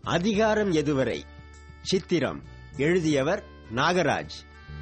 அதிகாரம் எதுவரை சித்திரம் எழுதியவர் நாகராஜ்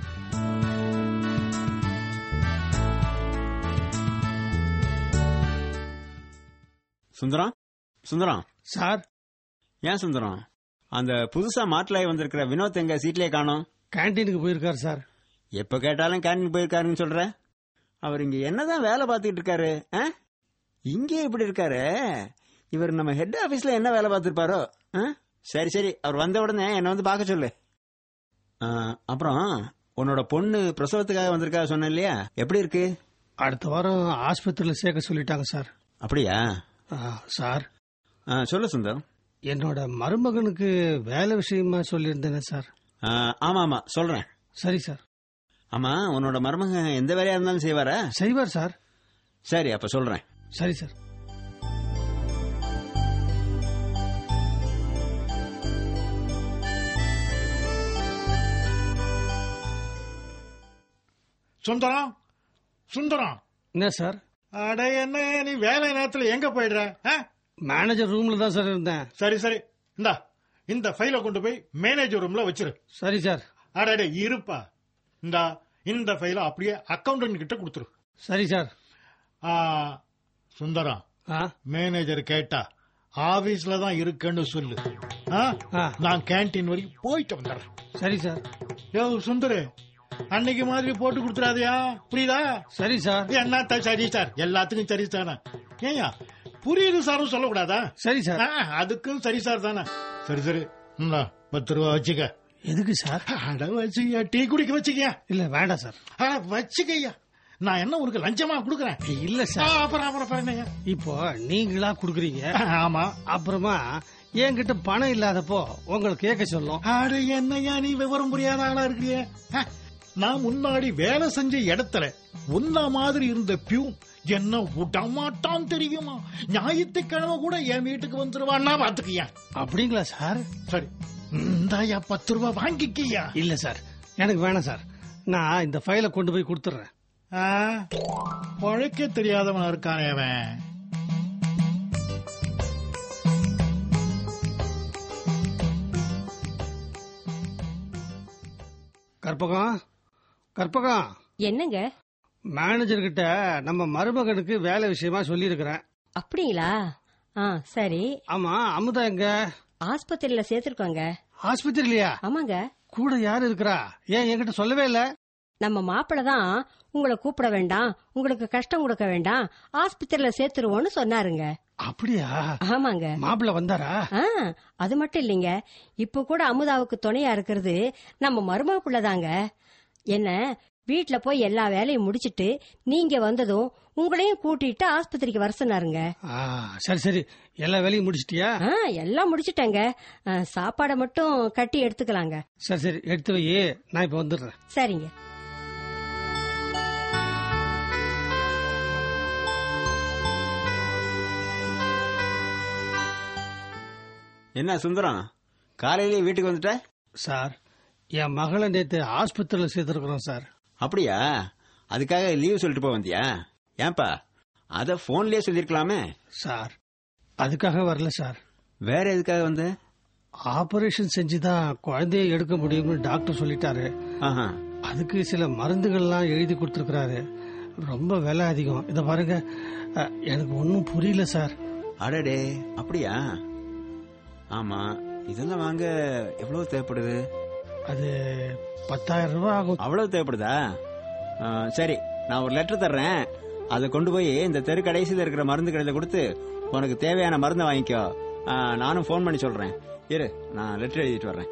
சுந்தரம் சுந்தரம் சார் ஏன் சுந்தரம் அந்த புதுசா மாட்டிலாய் வந்திருக்கிற வினோத் எங்க சீட்லயே காணோம் கேண்டீனுக்கு போயிருக்காரு சார் எப்ப கேட்டாலும் கேன்டீன் போயிருக்காருன்னு சொல்ற அவர் இங்க என்னதான் வேலை பார்த்துக்கிட்டு இருக்காரு ஆ? இங்கே இப்படி இருக்காரு இவர் நம்ம ஹெட் ஆபீஸ்ல என்ன வேலை பார்த்திருப்பாரோ ஆ? சரி சரி அவர் வந்த உடனே என்ன வந்து பார்க்க சொல்லு ஆ, அப்புறம் உன்னோட பொண்ணு பிரசவத்துக்காக வந்திருக்கா சொன்ன இல்லையா எப்படி இருக்கு அடுத்த வாரம் ஆஸ்பத்திரியில் சேர்க்க சொல்லிட்டாங்க சார் அப்படியா ஆ, சார் ஆ, சொல்லு சுந்தரம் என்னோட மருமகனுக்கு வேலை விஷயமா சொல்லியிருந்தேனே சார் ஆ, ஆமா ஆமா சொல்றேன் சரி சார் ஆமா உன்னோட மருமகன் எந்த வேலையா இருந்தாலும் செய்வாரா செய்வார் சார் சரி அப்ப சொல்றேன் சரி சார் சுந்தரம் சுந்தரம் என்ன சார் அட என்ன நீ வேலை நேரத்துல எங்க போயிடுற ஆ? மேனேஜர் ரூம்ல தான் சார் இருந்தேன் சரி சரி இந்தா இந்த ஃபைலை கொண்டு போய் மேனேஜர் ரூம்ல வச்சிரு சரி சார் அடடே இருப்பா இந்தா இந்த ஃபைலை அப்படியே அக்கௌண்டன்ட் கிட்ட கொடுத்துரு சரி சார் ஆ, சுந்தரம் ஆ மேனேஜர் கேட்டா ஆபீஸ்ல தான் இருக்குன்னு சொல்லு ஆ? ஆ. நான் கேண்டீன் வரைக்கும் போயிட்டு வந்துடுறேன் சரி சார் யோ சுந்தரு அன்னைக்கு மாதிரி போட்டு கொடுத்துறாதயா புரியுதா சரி சார் என்ன சரி சார் எல்லாத்துக்கும் சரி சார் ஏயா புரியுது சாரும் சொல்லக்கூடாதா சரி சார் ஆ, அதுக்கும் சரி சார் தானே சரி சரி இந்தா, பத்து ரூபா வச்சுக்க எதுக்கு சார் அட வச்சுக்கயா டீ குடிக்க வச்சுக்கயா இல்ல வேண்டாம் சார் அட வச்சுக்கய்யா நான் என்ன உனக்கு லஞ்சமா கொடுக்குறேன் இல்ல ஆ, சார் அப்புறம் அப்புறம் அப்புறம் என்னய்யா? இப்போ நீங்களா குடுக்குறீங்க ஆ, ஆமா அப்புறமா என்கிட்ட பணம் இல்லாதப்போ உங்களுக்கு கேட்க சொல்லும் அட என்னய்யா நீ விவரம் புரியாத ஆளா இருக்கிறியே ஆ, நான் முன்னாடி வேலை செஞ்ச இடத்துல உன்ன மாதிரி இருந்த பியூன் என்ன விடமாட்டான் தெரியுமா ஞாயிற்றுக்கிழமை கூட என் வீட்டுக்கு வந்துருவான்னா பாத்துக்கியா அப்படிங்களா சார் சரி இந்தாயா பத்து ரூபா வாங்கிக்கியா இல்ல சார் எனக்கு வேணாம் சார் நான் இந்த ஃபைலை கொண்டு போய் கொடுத்துட்றேன் ஆ, பொழைக்க தெரியாதவன் இருக்கானே அவன் கற்பகம் கற்பகம் என்னங்க மேனேஜர் கிட்ட நம்ம மருமகனுக்கு வேலை விஷயமா சொல்லியிருக்கிறேன் அப்படிங்களா ஆ சரி ஆமா அமுதா எங்க ஆஸ்பத்திரியில சேர்த்திருக்கோங்க ஆஸ்பத்திரிலையா ஆமாங்க கூட யாரு இருக்கிறா ஏன் என்கிட்ட சொல்லவே இல்ல நம்ம மாப்பிள்ள தான் உங்களை கூப்பிட வேண்டாம் உங்களுக்கு கஷ்டம் கொடுக்க வேண்டாம் ஆஸ்பத்திரியில சேர்த்துருவோம்னு சொன்னாருங்க அப்படியா ஆமாங்க மாப்பிள்ள வந்தாரா ஆ அது மட்டும் இல்லைங்க இப்ப கூட அமுதாவுக்கு துணையா இருக்கிறது நம்ம மருமக பிள்ளைதாங்க என்ன வீட்ல போய் எல்லா வேலையும் முடிச்சிட்டு நீங்க வந்ததும் உங்களையும் கூட்டிட்டு ஆஸ்பத்திரிக்கு வர சொன்னாருங்க ஆ, சரி சரி எல்லா வேலையும் முடிச்சிட்டியா ஆ எல்லாம் முடிச்சிட்டேங்க ஆ, சாப்பாடை மட்டும் கட்டி எடுத்துக்கலாங்க சரி சரி எடுத்து வை நான் இப்ப வந்துடுறேன் சரிங்க என்ன சுந்தரம் காலையிலேயே வீட்டுக்கு வந்துட்ட சார் என் மகளை நேத்து ஆஸ்பத்திரியில சேர்த்திருக்கிறோம் சார் அப்படியா அதுக்காக லீவ் சொல்லிட்டு போக வந்தியா ஏன்பா அத போன்லயே சொல்லிருக்கலாமே சார் அதுக்காக வரல சார் வேற எதுக்காக வந்த ஆபரேஷன் செஞ்சுதான் குழந்தைய எடுக்க முடியும்னு டாக்டர் சொல்லிட்டாரு ஆஹா அதுக்கு சில மருந்துகள்லாம் எழுதி கொடுத்துருக்கிறாரு ரொம்ப விலை அதிகம் இத பாருங்க அ, எனக்கு ஒன்றும் புரியல சார் அடடே அப்படியா ஆமா இதெல்லாம் வாங்க எவ்வளவு தேவைப்படுது அது பத்தாயிரம் ரூபாய் ஆகும் அவ்வளவு தேவைப்படுதா ஆ, சரி நான் ஒரு லெட்டர் தர்றேன் அதை கொண்டு போய் இந்த தெரு கடைசியில் இருக்கிற மருந்து கடையில கொடுத்து உனக்கு தேவையான மருந்தை வாங்கிக்கோ ஆ, நானும் ஃபோன் பண்ணி சொல்றேன் இரு நான் லெட்டர் எழுதிட்டு வர்றேன்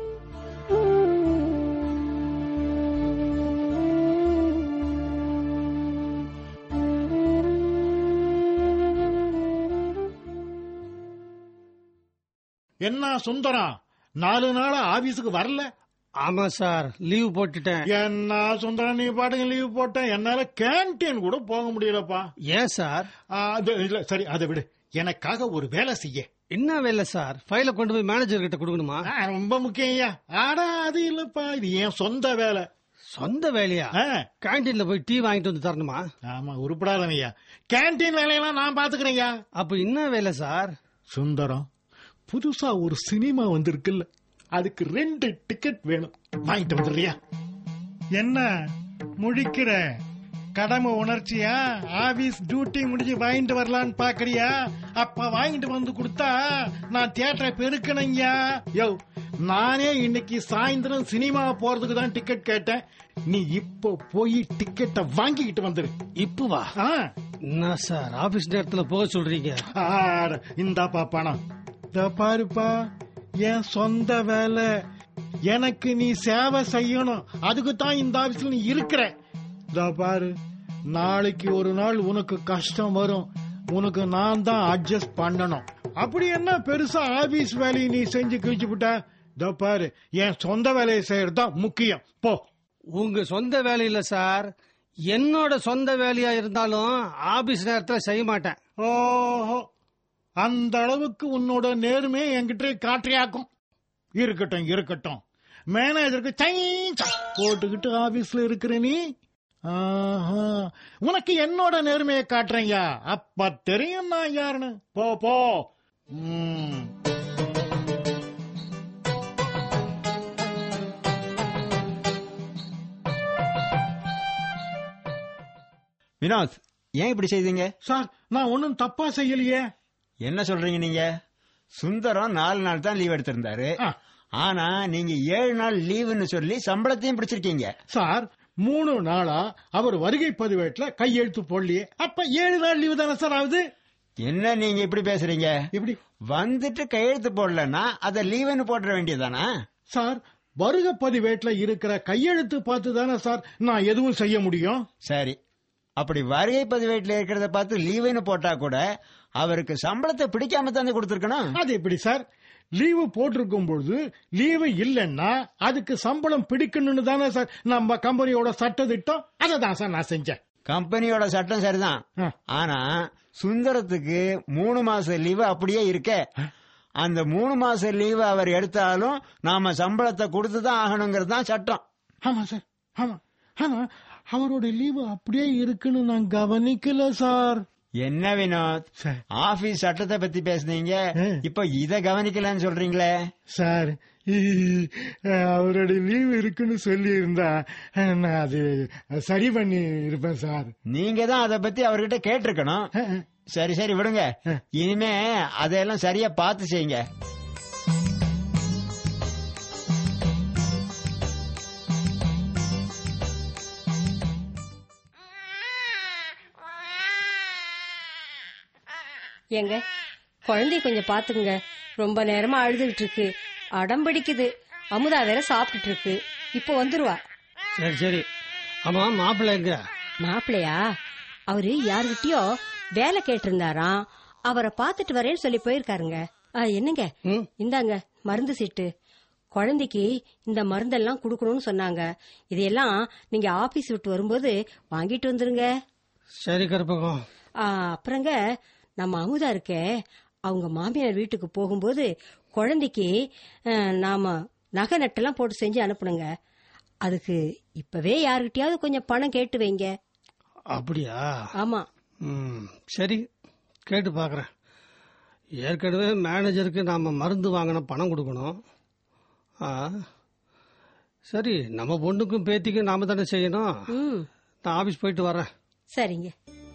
என்ன சுந்தரம் நாலு நாள் ஆபீஸுக்கு வரல ஆமா சார் லீவ் போட்டுட்டேன் என்ன சுந்தரம் நீ பாட்டுங்க லீவ் போட்டேன் என்னால கேண்டீன் கூட போக முடியலப்பா ஏன் சார் ஆ, அது இல்ல சரி அதை விடு எனக்காக ஒரு வேலை செய்ய என்ன வேலை சார் ஃபைலை கொண்டு போய் மேனேஜர் கிட்ட கொடுக்கணுமா ஆ, ரொம்ப முக்கியம் ஐயா ஆடா அது இல்லப்பா இது என் சொந்த வேலை சொந்த வேலையா ஆ, கேண்டீன்ல போய் டீ வாங்கிட்டு வந்து தரணுமா ஆமா உருப்படாதவையா கேண்டீன் வேலையெல்லாம் நான் பாத்துக்கிறேன்யா அப்ப என்ன வேலை சார் சுந்தரம் புதுசா ஒரு சினிமா வந்திருக்குல்ல அதுக்கு ரெண்டு டிக்கெட் வேணும் வாங்கிட்டு வந்துடுறியா என்ன முழிக்கிற கடமை உணர்ச்சியா ஆபீஸ் டியூட்டி முடிஞ்சு வாங்கிட்டு வரலான்னு பாக்குறியா அப்ப வாங்கிட்டு வந்து கொடுத்தா நான் தியேட்டரை பெருக்கணுங்கயா யோ நானே இன்னைக்கு சாயந்தரம் சினிமா போறதுக்கு தான் டிக்கெட் கேட்டேன் நீ இப்போ போய் டிக்கெட்டை வாங்கிக்கிட்டு வந்துரு இப்போ வா ஆ என்ன சார் ஆபீஸ் நேரத்துல போக சொல்றீங்க ஆட, இந்தாப்பா பணம் இதோ பாருப்பா என் சொந்த வேலை எனக்கு நீ சேவை செய்யணும் அதுக்கு தான் இந்த ஆபீஸ்ல நீ இருக்கிற இதோ பாரு நாளைக்கு ஒரு நாள் உனக்கு கஷ்டம் வரும் உனக்கு நான் தான் அட்ஜஸ்ட் பண்ணணும் அப்படி என்ன பெருசா ஆபீஸ் வேலையை நீ செஞ்சு கிழிச்சு விட்ட இதோ பாரு என் சொந்த வேலையை செய்யறது தான் முக்கியம் போ உங்க சொந்த வேலை இல்ல சார் என்னோட சொந்த வேலையா இருந்தாலும் ஆபீஸ் நேரத்துல செய்ய மாட்டேன் ஓஹோ அந்த அளவுக்கு உன்னோட நேர்மையை என்கிட்ட காற்றியாக்கும் இருக்கட்டும் இருக்கட்டும் மேனேஜருக்கு சைச்சா போட்டுக்கிட்டு ஆபீஸ்ல இருக்கிற நீ ஆஹா. உனக்கு என்னோட நேர்மையை காட்டுறேன்யா அப்ப தெரியும் நான் யாருன்னு போ போ ம். வினோத் ஏன் இப்படி செய்தீங்க சார் நான் ஒன்னும் தப்பா செய்யலையே என்ன சொல்றீங்க நீங்க சுந்தரம் நாலு நாள் தான் லீவ் எடுத்திருந்தாரு ஆ. ஆனா நீங்க ஏழு நாள் லீவுன்னு சொல்லி சம்பளத்தையும் பிடிச்சிருக்கீங்க சார் மூணு நாளா அவர் வருகை பதிவேட்டுல கையெழுத்து போடலையே அப்ப ஏழு நாள் லீவு தானே சார் ஆகுது என்ன நீங்க இப்படி பேசுறீங்க எப்படி வந்துட்டு கையெழுத்து போடலன்னா அத லீவுன்னு போட்டுற வேண்டியதானா சார் வருக பதிவேட்டுல இருக்கிற கையெழுத்து பார்த்து தானே சார் நான் எதுவும் செய்ய முடியும் சரி அப்படி வருகை பதிவேட்டில் இருக்கிறத பார்த்து லீவுன்னு போட்டா கூட அவருக்கு சம்பளத்தை பிடிக்காம தானே கொடுத்துருக்கணும் அது எப்படி சார் லீவு போட்டிருக்கும் பொழுது லீவு இல்லைன்னா அதுக்கு சம்பளம் பிடிக்கணும்னு தானே சார் நம்ம கம்பெனியோட சட்ட திட்டம் அதை தான் சார் நான் செஞ்சேன் கம்பெனியோட சட்டம் சரிதான் ஆ. ஆனா சுந்தரத்துக்கு மூணு மாச லீவு அப்படியே இருக்க அந்த மூணு மாச லீவு அவர் எடுத்தாலும் நாம சம்பளத்தை கொடுத்துதான் ஆகணுங்கிறது தான் சட்டம் ஆமா சார் ஆமா ஆனா அவரோட லீவு அப்படியே இருக்குன்னு நான் கவனிக்கல சார் என்ன வினோத் சார் ஆபீஸ் சட்டத்தை பத்தி பேசுனீங்க ஆ. இப்ப இத கவனிக்கலன்னு சொல்றீங்களே சார் இ- அவரோட லீவு இருக்குன்னு சொல்லி இருந்தா நான் அது சரி பண்ணி இருப்பேன் சார் நீங்க தான் அதை பத்தி அவர்கிட்ட கேட்டிருக்கணும் சரி சரி விடுங்க ஆ. இனிமே அதையெல்லாம் சரியா பார்த்து செய்யுங்க ஏங்க குழந்தைய கொஞ்சம் பாத்துக்குங்க ரொம்ப நேரமா அழுதுகிட்டு இருக்கு அடம் பிடிக்குது அமுதா வேற சாப்பிட்டுட்டு இருக்கு இப்போ வந்துருவா சரி சரி ஆமா மாப்பிள்ளை எங்க மாப்பிள்ளையா அவரு யாருகிட்டயோ வேலை கேட்டிருந்தாராம் அவரை பார்த்துட்டு வரேன்னு சொல்லி போயிருக்காருங்க ஆ, என்னங்க ம் இந்தாங்க மருந்து சீட்டு குழந்தைக்கு இந்த மருந்தெல்லாம் கொடுக்கணும்னு சொன்னாங்க இதையெல்லாம் நீங்க ஆபீஸ் விட்டு வரும்போது வாங்கிட்டு வந்துருங்க சரி கருப்பகம் ஆ, அப்புறங்க நம்ம அமுதா இருக்கே அவங்க மாமியார் வீட்டுக்கு போகும்போது குழந்தைக்கு அஹ், நாம நகை நட்டெல்லாம் போட்டு செஞ்சு அனுப்பணுங்க அதுக்கு இப்பவே யாருக்கிட்டயாவது கொஞ்சம் பணம் கேட்டு வைங்க அப்படியா ஆமா ம் சரி கேட்டு பார்க்குறேன் ஏற்கனவே மேனேஜருக்கு நாம் மருந்து வாங்கின பணம் கொடுக்கணும் ஆ சரி நம்ம பொண்ணுக்கும் பேத்திக்கும் நாம தானே செய்யணும் ம் நான் ஆஃபீஸ் போயிட்டு வரேன் சரிங்க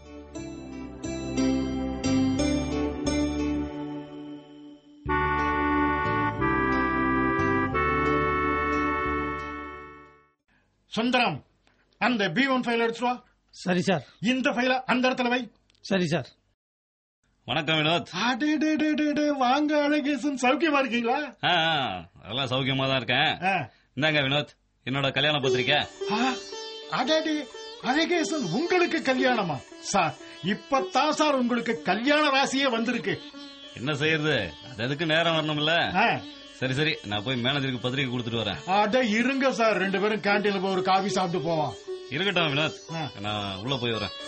சுந்தரம் அந்த பி ஒன் ஃபைல் எடுத்துட்டு வா சரி சார் இந்த ஃபைல அந்த இடத்துல வை சரி சார் வணக்கம் வினோத் அடேடேடேடே, வாங்க அழகேசன் சௌக்கியமா இருக்கீங்களா ஆ, ஆ, அதெல்லாம் சௌக்கியமா தான் இருக்கேன் ஆ. இந்தாங்க வினோத் என்னோட கல்யாண பத்திரிக்கை ஆ, அடேடே அழகேசன் உங்களுக்கு கல்யாணமா சார் இப்பதான் சார் உங்களுக்கு கல்யாண ராசியே வந்திருக்கு என்ன செய்யறது அது அதுக்கு நேரம் வரணும்ல ஆ, சரி சரி நான் போய் மேனேஜருக்கு பத்திரிக்கை கொடுத்துட்டு வரேன் அட இருங்க சார் ரெண்டு பேரும் கேண்டீன்ல போய் ஒரு காபி சாப்பிட்டு போவோம் இருக்கட்டும் வினோத் ஆ. நான் உள்ள போய் வரேன்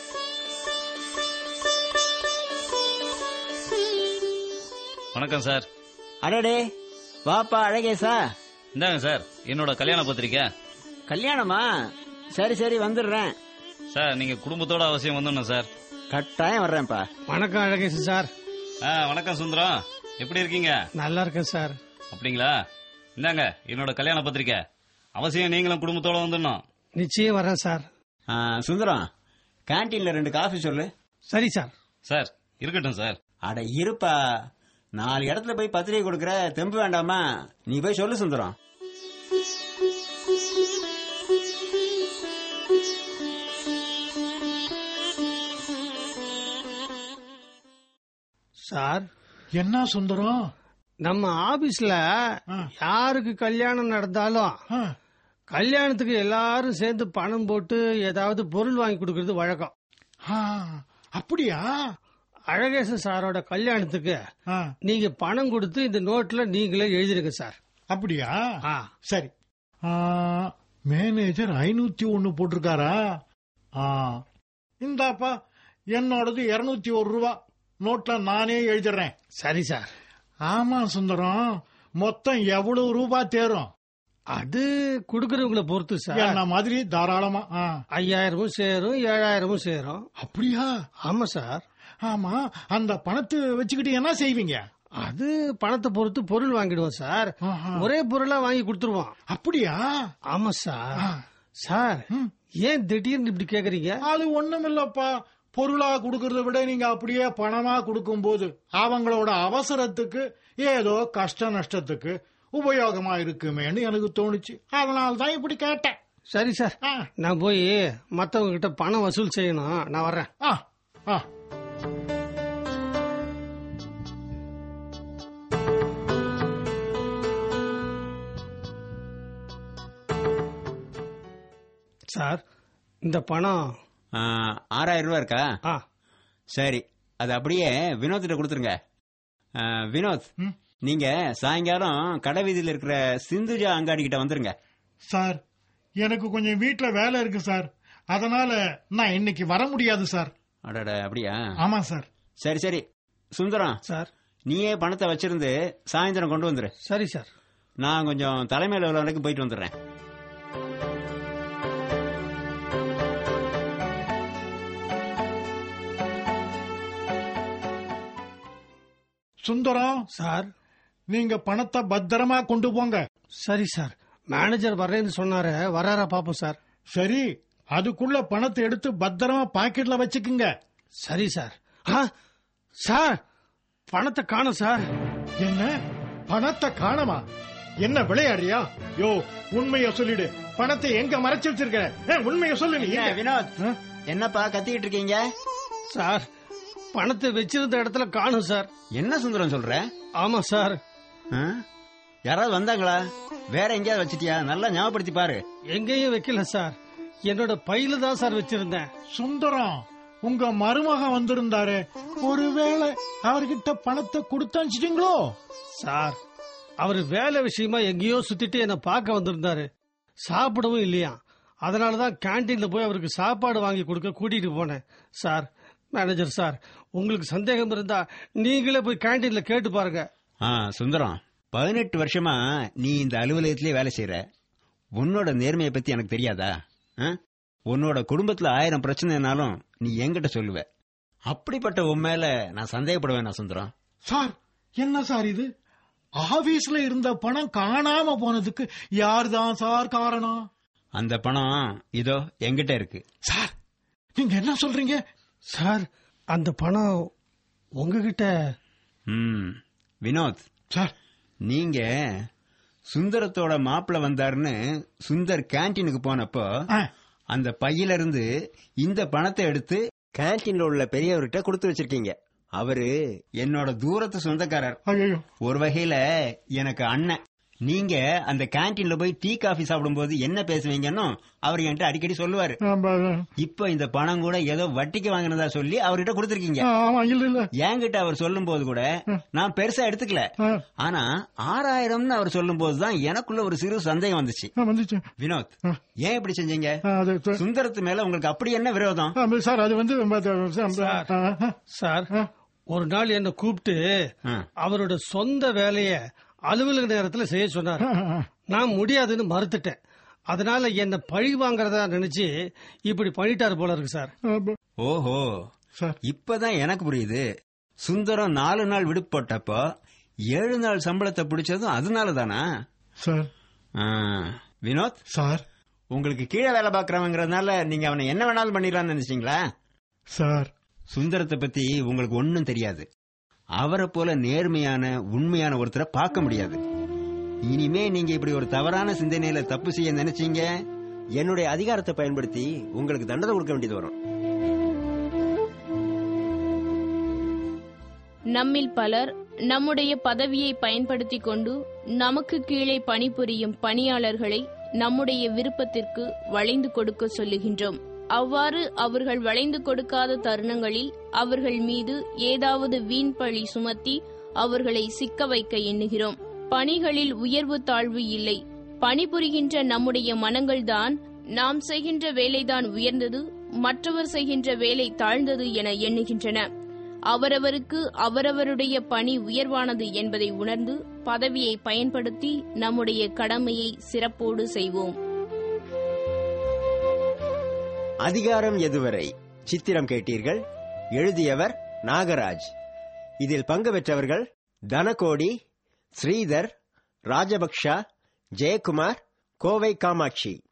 வணக்கம் சார் அடடே வாப்பா அழகேசா இந்தாங்க சார் என்னோட கல்யாண பத்திரிக்கை கல்யாணமா சரி சரி வந்துடுறேன் சார் நீங்க குடும்பத்தோட அவசியம் வந்துடணும் சார் கட்டாயம் வர்றேன்ப்பா வணக்கம் அழகேசன் சார் ஆ, வணக்கம் சுந்தரம் எப்படி இருக்கீங்க நல்லா இருக்கேன் சார் அப்படிங்களா இந்தாங்க என்னோட கல்யாண பத்திரிக்கை அவசியம் நீங்களும் குடும்பத்தோட வந்துடணும் நிச்சயம் வரேன் சார் ஆ, சுந்தரம் கேன்டீன்ல ரெண்டு காஃபி சொல்லு சரி சார் சார் இருக்கட்டும் சார் அட இருப்பா நாலு இடத்துல போய் பத்திரிகை கொடுக்கற தெம்பு வேண்டாமா நீ போய் சொல்லு சுந்தரம் சார் என்ன சுந்தரம் நம்ம ஆபீஸ்ல ஆ. யாருக்கு கல்யாணம் நடந்தாலும் ஆ, கல்யாணத்துக்கு எல்லாரும் சேர்ந்து பணம் போட்டு ஏதாவது பொருள் வாங்கி கொடுக்கறது வழக்கம் ஆ, அப்படியா அழகேசன் சாரோட கல்யாணத்துக்கு ஆ, நீங்க பணம் கொடுத்து இந்த நோட்ல நீங்களே எழுதிருங்க சார் அப்படியா ஆ சரி ஆ, மேனேஜர் ஐநூத்தி ஒன்னு போட்டிருக்காரா ஆ, இந்தாப்பா என்னோடது இருநூத்தி ஒரு ரூபா நோட்ல நானே எழுதிடுறேன் சரி சார் ஆமா சுந்தரம் மொத்தம் எவ்வளவு ரூபா தேரும் அது கொடுக்கறவங்கள பொறுத்து சார் என்ன மாதிரி தாராளமா ஆ, ஐயாயிரமும் சேரும் ஏழாயிரமும் சேரும் அப்படியா ஆமா சார் ஆமா அந்த பணத்தை வச்சுக்கிட்டு என்ன செய்வீங்க அது பணத்தை பொறுத்து பொருள் வாங்கிடுவோம் சார் ஆஹா. ஒரே பொருளா வாங்கி கொடுத்துருவோம் அப்படியா ஆமா சார் ஆ. சார் ம். ஏன் திடீர்னு இப்படி கேக்குறீங்க அது ஒண்ணுமில்லப்பா பொருளா கொடுக்கறத விட நீங்க அப்படியே பணமா கொடுக்கும்போது அவங்களோட அவசரத்துக்கு ஏதோ கஷ்ட நஷ்டத்துக்கு உபயோகமா இருக்குமேன்னு எனக்கு தோணுச்சு அதனால தான் இப்படி கேட்டேன் சரி சார் ஆ, நான் போய் மத்தவங்க கிட்ட பணம் வசூல் செய்யணும் நான் வர்றேன் ஆ, ஆ. சார் இந்த பணம் ஆ, ஆறாயிரம் ரூபா இருக்கா ஆ சரி அது அப்படியே வினோத்திட்ட கொடுத்துருங்க ஆ, வினோத் ம். நீங்க சாயங்காலம் கடை வீதியில இருக்கிற சிந்துஜா அங்காடி கிட்ட வந்துருங்க சார் எனக்கு கொஞ்சம் வீட்ல வேலை இருக்கு சார் அதனால நான் இன்னைக்கு வர முடியாது சார் அடட அப்படியா ஆமா சார் சரி சரி சுந்தரம் சார் நீயே பணத்தை வச்சிருந்து சாயந்தரம் கொண்டு வந்துரு சரி சார் நான் கொஞ்சம் தலைமையில் உள்ள வரைக்கும் போயிட்டு வந்துடுறேன் சுந்தரம் சார் நீங்க பணத்தை பத்திரமா கொண்டு போங்க சரி சார் மேனேஜர் வர்றேன்னு சொன்னாரு வராரா பாப்போம் சார் சரி அதுக்குள்ள பணத்தை எடுத்து பத்திரமா பாக்கெட்ல வச்சுக்குங்க சரி சார் ஆ சார் பணத்தை காணும் சார் என்ன பணத்தை காணமா என்ன விளையாடுறியா யோ உண்மைய சொல்லிடு பணத்தை எங்க மறைச்சு வச்சிருக்க ஏ, உண்மைய சொல்லு நீ என்ன, வினோத் ஆ? என்னப்பா கத்திக்கிட்டு இருக்கீங்க சார் பணத்தை வச்சிருந்த இடத்துல காணும் சார் என்ன சுந்தரம் சொல்ற ஆமா சார் ஆ? யாராவது வந்தாங்களா வேற எங்கேயாவது வச்சிட்டியா நல்லா ஞாபகப்படுத்தி பாரு எங்கேயும் வைக்கல சார் என்னோட பையில தான் சார் வச்சிருந்தேன் சுந்தரம் உங்க மருமக வந்திருந்தாரு ஒருவேளை அவர்கிட்ட பணத்தை கொடுத்தனுச்சிட்டீங்களோ சார் அவர் வேலை விஷயமா எங்கேயோ சுத்திட்டு என்ன பார்க்க வந்திருந்தாரு சாப்பிடவும் இல்லையா அதனாலதான் கேண்டீன்ல போய் அவருக்கு சாப்பாடு வாங்கி கொடுக்க கூட்டிட்டு போனேன் சார் மேனேஜர் சார் உங்களுக்கு சந்தேகம் இருந்தா நீங்களே போய் கேண்டீன்ல கேட்டு பாருங்க ஆ சுந்தரம் பதினெட்டு வருஷமா நீ இந்த அலுவலகத்திலே வேலை செய்யற உன்னோட நேர்மையை பத்தி எனக்கு தெரியாதா ஆ? உன்னோட குடும்பத்துல ஆயிரம் பிரச்சனைனாலும் நீ என்கிட்ட சொல்லுவ அப்படிப்பட்ட உன் மேல நான் சந்தேகப்படுவேனா சுந்தரம் சார் என்ன சார் இது ஆபீஸ்ல இருந்த பணம் காணாம போனதுக்கு யார்தான் சார் காரணம் அந்த பணம் இதோ என்கிட்ட இருக்கு சார் நீங்க என்ன சொல்றீங்க சார் அந்த பணம் உங்ககிட்ட ம் வினோத் சார் நீங்க சுந்தரத்தோட மாப்பிள்ள வந்தாருன்னு சுந்தர் கேண்டீனுக்கு போனப்போ ஆ, அந்த பையில இருந்து இந்த பணத்தை எடுத்து கேண்டீன்ல உள்ள பெரியவர்கிட்ட கொடுத்து வச்சிருக்கீங்க அவரு என்னோட தூரத்து சொந்தக்காரர் ஐயோ ஒரு வகையில எனக்கு அண்ணன் நீங்க அந்த கேண்டீன்ல போய் டீ காஃபி சாப்பிடும்போது என்ன பேசுவீங்கன்னு அவர் என்கிட்ட அடிக்கடி சொல்லுவாரு இப்ப இந்த பணம் கூட ஏதோ வட்டிக்கு வாங்கினதா சொல்லி அவர்கிட்ட கொடுத்திருக்கீங்க ஆமா இல்ல இல்ல என்கிட்ட அவர் சொல்லும் போது கூட நான் பெருசா எடுத்துக்கல ஆ, ஆனா ஆறாயிரம்னு அவர் சொல்லும் போதுதான் எனக்குள்ள ஒரு சிறு சந்தேகம் வந்துச்சு ஆ, வந்துச்சு வினோத் ஆ. ஏன் இப்படி செஞ்சீங்க ஆ, அது சார். சுந்தரத்து மேல உங்களுக்கு அப்படி என்ன விரோதம் ஆ, சார் அது வந்து சார். ஆ, ஆ, சார் ஆ. ஒரு நாள் என்ன கூப்பிட்டு ஆ. அவரோட சொந்த வேலைய அலுவலக நேரத்துல செய்ய சொன்னார் ஆ, ஆ. நான் முடியாதுன்னு மறுத்துட்டேன் அதனால என்ன பழி வாங்குறதா நினைச்சு இப்படி பண்ணிட்டாரு போல இருக்கு சார் ஆ, ப- ஓஹோ சார் இப்பதான் எனக்கு புரியுது சுந்தரம் நாலு நாள் விடுப்பு போட்டப்போ ஏழு நாள் சம்பளத்தை பிடிச்சதும் அதனால தானா சார் ஆ, வினோத் சார் உங்களுக்கு கீழே வேலை பார்க்கறவங்கிறதுனால நீங்க அவனை என்ன வேணாலும் பண்ணிடலாம்னு நினைச்சீங்களா சார் சுந்தரத்தை பத்தி உங்களுக்கு ஒன்னும் தெரியாது அவரை போல நேர்மையான உண்மையான ஒருத்தரை பார்க்க முடியாது இனிமே நீங்க இப்படி ஒரு தவறான சிந்தனையில தப்பு செய்ய நினைச்சீங்க என்னுடைய அதிகாரத்தை பயன்படுத்தி உங்களுக்கு தண்டனை கொடுக்க வேண்டியது வரும் நம்மில் பலர் நம்முடைய பதவியை பயன்படுத்திக் கொண்டு நமக்கு கீழே பணிபுரியும் பணியாளர்களை நம்முடைய விருப்பத்திற்கு வளைந்து கொடுக்க சொல்லுகின்றோம் அவ்வாறு அவர்கள் வளைந்து கொடுக்காத தருணங்களில் அவர்கள் மீது ஏதாவது வீண் பழி சுமத்தி அவர்களை சிக்க வைக்க எண்ணுகிறோம் பணிகளில் உயர்வு தாழ்வு இல்லை பணிபுரிகின்ற நம்முடைய மனங்கள்தான் நாம் செய்கின்ற வேலைதான் உயர்ந்தது மற்றவர் செய்கின்ற வேலை தாழ்ந்தது என எண்ணுகின்றன அவரவருக்கு அவரவருடைய பணி உயர்வானது என்பதை உணர்ந்து பதவியை பயன்படுத்தி நம்முடைய கடமையை சிறப்போடு செய்வோம் அதிகாரம் எதுவரை சித்திரம் கேட்டீர்கள் எழுதியவர் நாகராஜ் இதில் பங்கு பெற்றவர்கள் தனகோடி ஸ்ரீதர் ராஜபக்ஷா ஜெயக்குமார் கோவை காமாட்சி